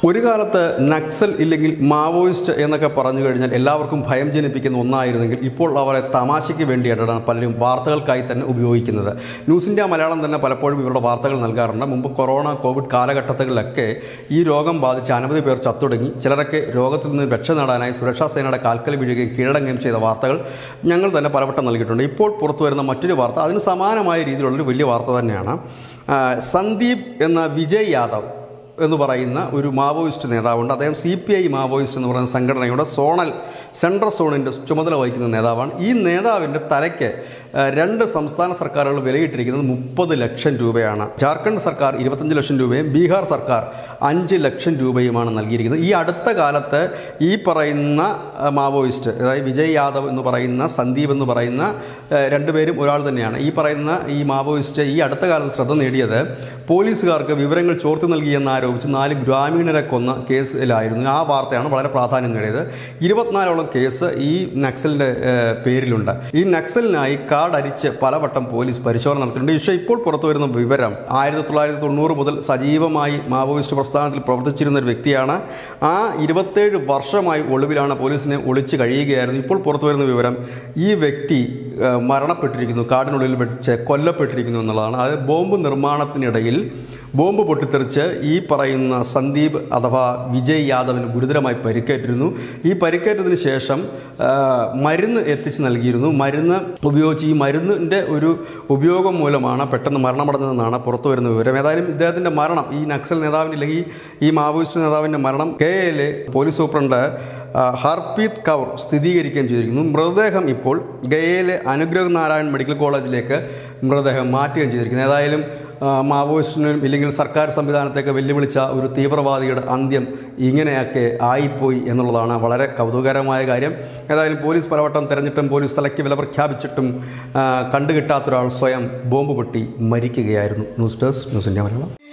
ഒരു കാലത്ത് നക്സൽ ഇല്ലെങ്കിൽ മാവോയിസ്റ്റ് എന്നൊക്കെ പറഞ്ഞു കഴിഞ്ഞാൽ എല്ലാവർക്കും ഭയം ജനിപ്പിക്കുന്ന ഒന്നായിരുന്നെങ്കിൽ ഇപ്പോൾ അവരെ തമാശയ്ക്ക് വേണ്ടിയിട്ടാണ് പലരും വാർത്തകൾക്കായി തന്നെ ഉപയോഗിക്കുന്നത് ന്യൂസ് ഇന്ത്യ മലയാളം തന്നെ പലപ്പോഴും ഇവരുടെ വാർത്തകൾ നൽകാറുണ്ട് മുമ്പ് കൊറോണ കോവിഡ് കാലഘട്ടങ്ങളിലൊക്കെ ഈ രോഗം ബാധിച്ച് അനവധി പേർ ചത്തുടങ്ങി ചിലരൊക്കെ രോഗത്തിൽ നിന്ന് രക്ഷ നേടാനായി സുരക്ഷാ സേനയുടെ കാൽക്കൽ വീഴുകയും കീഴടങ്ങുകയും ചെയ്ത വാർത്തകൾ ഞങ്ങൾ തന്നെ പലവട്ടം നൽകിയിട്ടുണ്ട് ഇപ്പോൾ പുറത്തു വരുന്ന മറ്റൊരു വാർത്ത അതിന് സമാനമായ രീതിയിലുള്ളൊരു വലിയ വാർത്ത തന്നെയാണ് ആ, സന്ദീപ് എന്ന വിജയ് യാദവ് എന്ന് പറയുന്ന ഒരു മാവോയിസ്റ്റ് നേതാവുണ്ട് അദ്ദേഹം സി പി ഐ മാവോയിസ്റ്റ് എന്ന് പറയുന്ന സംഘടനയുടെ സോണൽ സെൻട്രൽ സോണിൻ്റെ ചുമതല വഹിക്കുന്ന നേതാവാണ് ഈ നേതാവിൻ്റെ തലയ്ക്ക് ആ, രണ്ട് സംസ്ഥാന സർക്കാരുകൾ വിലയിട്ടിരിക്കുന്നത് മുപ്പത് ലക്ഷം രൂപയാണ് ജാർഖണ്ഡ് സർക്കാർ ഇരുപത്തഞ്ച് ലക്ഷം രൂപയും ബീഹാർ സർക്കാർ അഞ്ച് ലക്ഷം രൂപയുമാണ് നൽകിയിരിക്കുന്നത് ഈ അടുത്ത കാലത്ത് ഈ പറയുന്ന ആ, മാവോയിസ്റ്റ് അതായത് വിജയ് യാദവ് എന്ന് പറയുന്ന സന്ദീപ് എന്ന് പറയുന്ന ആ, രണ്ടുപേരും ഒരാൾ തന്നെയാണ് ഈ പറയുന്ന ഈ മാവോയിസ്റ്റ് ഈ അടുത്ത കാലത്ത് ശ്രദ്ധ നേടിയത് പോലീസുകാർക്ക് വിവരങ്ങൾ ചോർത്തി നൽകിയെന്ന് ആരോപിച്ച് നാല് ഗ്രാമീണരെ കൊന്ന കേസിലായിരുന്നു ആ വാർത്തയാണ് വളരെ പ്രാധാന്യം നേടിയത് ഇരുപത്തിനാലോളം കേസ് ഈ നക്സലിൻ്റെ ഏഹ്, പേരിലുണ്ട് ഈ നക്സലിനായി കാർഡ് അരിച്ച് പലവട്ടം പോലീസ് പരിശോധന നടത്തിയിട്ടുണ്ട് പക്ഷേ ഇപ്പോൾ പുറത്തു വരുന്ന വിവരം ആയിരത്തി തൊള്ളായിരത്തി തൊണ്ണൂറ് മുതൽ സജീവമായി മാവോയിസ്റ്റ് പ്രസ്ഥാനത്തിൽ പ്രവർത്തിച്ചിരുന്ന ഒരു വ്യക്തിയാണ് ആ ഇരുപത്തേഴ് വർഷമായി ഒളിവിലാണ് പോലീസിനെ ഒളിച്ച് കഴിയുകയായിരുന്നു ഇപ്പോൾ പുറത്തു വരുന്ന വിവരം ഈ വ്യക്തി ഏഹ്, മരണപ്പെട്ടിരിക്കുന്നു കാടിനുള്ളിൽ വെച്ച് കൊല്ലപ്പെട്ടിരിക്കുന്നു എന്നുള്ളതാണ് അത് ബോംബ് നിർമ്മാണത്തിനിടയിൽ ബോംബ് പൊട്ടിത്തെറിച്ച് ഈ പറയുന്ന സന്ദീപ് അഥവാ വിജയ് യാദവിന് ഗുരുതരമായി പരിക്കേറ്റിരുന്നു ഈ പരിക്കേറ്റതിന് ശേഷം ആ, മരുന്ന് എത്തിച്ച് നൽകിയിരുന്നു മരുന്ന് ഉപയോഗിച്ച് ഈ മരുന്നിൻ്റെ ഒരു ഉപയോഗം മൂലമാണ് പെട്ടെന്ന് മരണമടഞ്ഞതെന്നാണ് പുറത്തു വരുന്ന വിവരം ഏതായാലും ഇദ്ദേഹത്തിൻ്റെ മരണം ഈ നക്സൽ നേതാവിൻ്റെ അല്ലെങ്കിൽ ഈ മാവോയിസ്റ്റ് നേതാവിൻ്റെ മരണം കെ എയിലെ പോലീസ് സൂപ്രണ്ട് ആ, ഹർപ്രീത് കൗർ സ്ഥിരീകരിക്കുകയും ചെയ്തിരിക്കുന്നു മൃതദേഹം ഇപ്പോൾ ഗയയിലെ അനുഗ്രഹ് നാരായൺ മെഡിക്കൽ കോളേജിലേക്ക് മൃതദേഹം മാറ്റുകയും ചെയ്തിരിക്കുന്നു ഏതായാലും ആ, മാവോയിസ്റ്റിനും ഇല്ലെങ്കിൽ സർക്കാർ സംവിധാനത്തെയൊക്കെ വെല്ലുവിളിച്ച ഒരു തീവ്രവാദിയുടെ അന്ത്യം ഇങ്ങനെയൊക്കെ ആയിപ്പോയി എന്നുള്ളതാണ് വളരെ കൗതുകകരമായ കാര്യം ഏതായാലും പോലീസ് പലവട്ടം തെരഞ്ഞിട്ടും പോലീസ് തലയ്ക്ക് വില പ്രഖ്യാപിച്ചിട്ടും ആ, കണ്ടുകിട്ടാത്തൊരാൾ സ്വയം ബോംബ് പൊട്ടി മരിക്കുകയായിരുന്നു news desk news India Malayalam